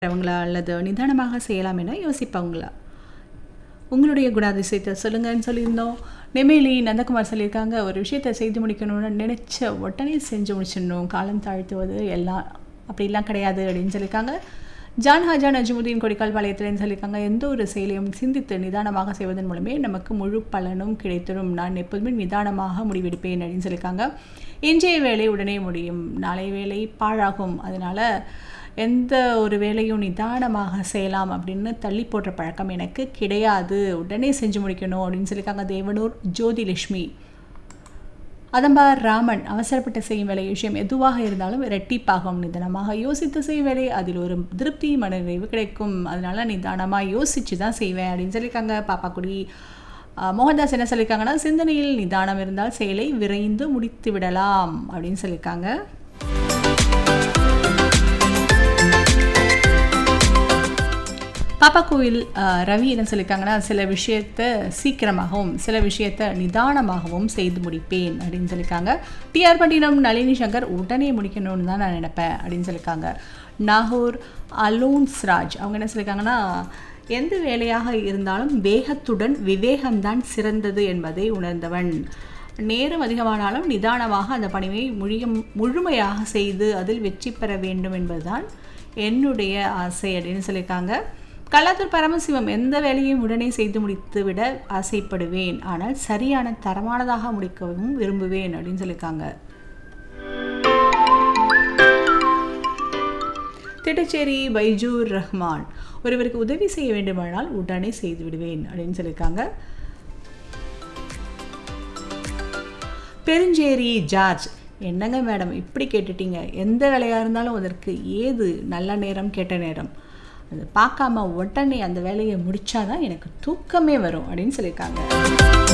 அவங்களா அல்லது நிதானமாக செய்யலாம் என யோசிப்பவங்களா உங்களுடைய குணாதிசயத்தை சொல்லுங்கன்னு சொல்லியிருந்தோம் நெமேலி நந்தகுமார் சொல்லியிருக்காங்க ஒரு விஷயத்தை செய்து முடிக்கணும்னு நினச்ச உடனே செஞ்சு முடிச்சிடணும் காலம் தாழ்த்துவது எல்லாம் அப்படிலாம் கிடையாது அப்படின்னு சொல்லியிருக்காங்க ஜான் ஹாஜா நஜ்முதீன் கொடிக்கால் பாளையத்திலேன்னு சொல்லியிருக்காங்க எந்த ஒரு செயலையும் சிந்தித்து நிதானமாக செய்வதன் மூலமே நமக்கு முழு பலனும் கிடைத்திடும் நான் எப்போதுமே நிதானமாக முடிவெடுப்பேன் அப்படின்னு சொல்லியிருக்காங்க இன்றைய வேலை உடனே முடியும் நாளை வேலை பாழாகும் அதனால் எந்த ஒரு வேலையும் நிதானமாக செய்யலாம் அப்படின்னு தள்ளி போடுற பழக்கம் எனக்கு கிடையாது உடனே செஞ்சு முடிக்கணும் அப்படின்னு சொல்லியிருக்காங்க தேவனூர் ஜோதிலட்சுமி அதம்பார் ராமன் அவசரப்பட்டு செய்யும் வேலை விஷயம் எதுவாக இருந்தாலும் இரட்டிப்பாகும் நிதானமாக யோசித்து செய்யும் வேலை அதில் ஒரு திருப்தி மனநிறைவு கிடைக்கும் அதனால நிதானமாக யோசித்து தான் செய்வேன் அப்படின்னு சொல்லியிருக்காங்க பாப்பாக்குடி அஹ், மோகன்தாஸ் என்ன சொல்லியிருக்காங்கன்னா சிந்தனையில் நிதானம் இருந்தால் செயலை விரைந்து முடித்து விடலாம் அப்படின்னு சொல்லியிருக்காங்க பாப்பா கோவில் அஹ், ரவி என்ன சொல்லியிருக்காங்கன்னா சில விஷயத்த சீக்கிரமாகவும் சில விஷயத்த நிதானமாகவும் செய்து முடிப்பேன் அப்படின்னு சொல்லியிருக்காங்க டிஆர் பட்டினம் நளினி சங்கர் உடனே முடிக்கணும்னு தான் நான் நினைப்பேன் அப்படின்னு சொல்லியிருக்காங்க நாகூர் அலோன்ஸ் ராஜ் அவங்க என்ன சொல்லியிருக்காங்கன்னா எந்த வேலையாக இருந்தாலும் வேகத்துடன் விவேகம்தான் சிறந்தது என்பதை உணர்ந்தவன் நேரம் அதிகமானாலும் நிதானமாக அந்த பணியை முழிய முழுமையாக செய்து அதில் வெற்றி பெற வேண்டும் என்பதுதான் என்னுடைய ஆசை அப்படின்னு சொல்லியிருக்காங்க கல்லாத்தூர் பரமசிவம் எந்த வேலையும் உடனே செய்து முடித்து விட ஆசைப்படுவேன் ஆனால் சரியான தரமானதாக முடிக்கவும் விரும்புவேன் அப்படின்னு சொல்லியிருக்காங்க திட்டச்சேரி பைஜூர் ரஹ்மான் ஒருவருக்கு உதவி செய்ய வேண்டுமானால் உடனே செய்து விடுவேன் அப்படின்னு சொல்லியிருக்காங்க பெருஞ்சேரி ஜார்ஜ் என்னங்க மேடம் இப்படி கேட்டுட்டீங்க எந்த வேலையாக இருந்தாலும் அதற்கு ஏது நல்ல நேரம் கெட்ட நேரம் அது பார்க்காம உடனே அந்த வேலையை முடிச்சாதான் எனக்கு தூக்கமே வரும் அப்படின்னு சொல்லியிருக்காங்க